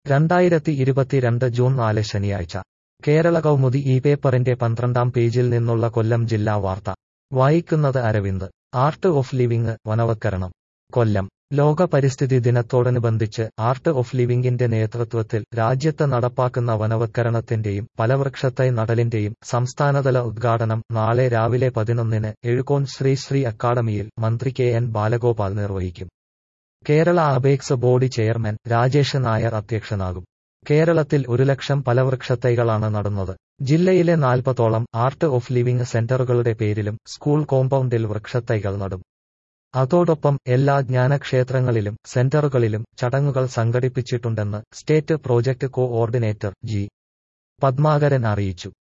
രണ്ടായിരത്തി ഇരുപത്തിരണ്ട് ജൂൺ നാല് ശനിയാഴ്ച കേരള കൗമുദി ഈ പേപ്പറിന്റെ പന്ത്രണ്ടാം പേജിൽ നിന്നുള്ള കൊല്ലം ജില്ലാ വാർത്ത വായിക്കുന്നത് അരവിന്ദ് ആർട്ട് ഓഫ് ലിവിംഗ് വനവത്കരണം കൊല്ലം ലോക പരിസ്ഥിതി ദിനത്തോടനുബന്ധിച്ച് ആർട്ട് ഓഫ് ലിവിംഗിന്റെ നേതൃത്വത്തിൽ രാജ്യത്ത് നടപ്പാക്കുന്ന വനവത്കരണത്തിന്റെയും ഫലവൃക്ഷത്തൈ നടലിന്റെയും സംസ്ഥാനതല ഉദ്ഘാടനം നാളെ രാവിലെ പതിനൊന്നിന് എഴുകോൺ ശ്രീ ശ്രീ അക്കാദമിയിൽ മന്ത്രി കെ എൻ ബാലഗോപാൽ നിർവഹിക്കും കേരള അബേക്സ് ബോർഡ് ചെയർമാൻ രാജേഷ് നായർ അധ്യക്ഷനാകും കേരളത്തിൽ ഒരു ലക്ഷം ഫലവൃക്ഷത്തൈകളാണ് നടുന്നത് ജില്ലയിലെ നാൽപ്പതോളം ആർട്ട് ഓഫ് ലിവിംഗ് സെന്ററുകളുടെ പേരിലും സ്കൂൾ കോമ്പൗണ്ടിൽ വൃക്ഷത്തൈകൾ നടും അതോടൊപ്പം എല്ലാ ജ്ഞാനക്ഷേത്രങ്ങളിലും സെന്ററുകളിലും ചടങ്ങുകൾ സംഘടിപ്പിച്ചിട്ടുണ്ടെന്ന് state project coordinator G Padmakaran അറിയിച്ചു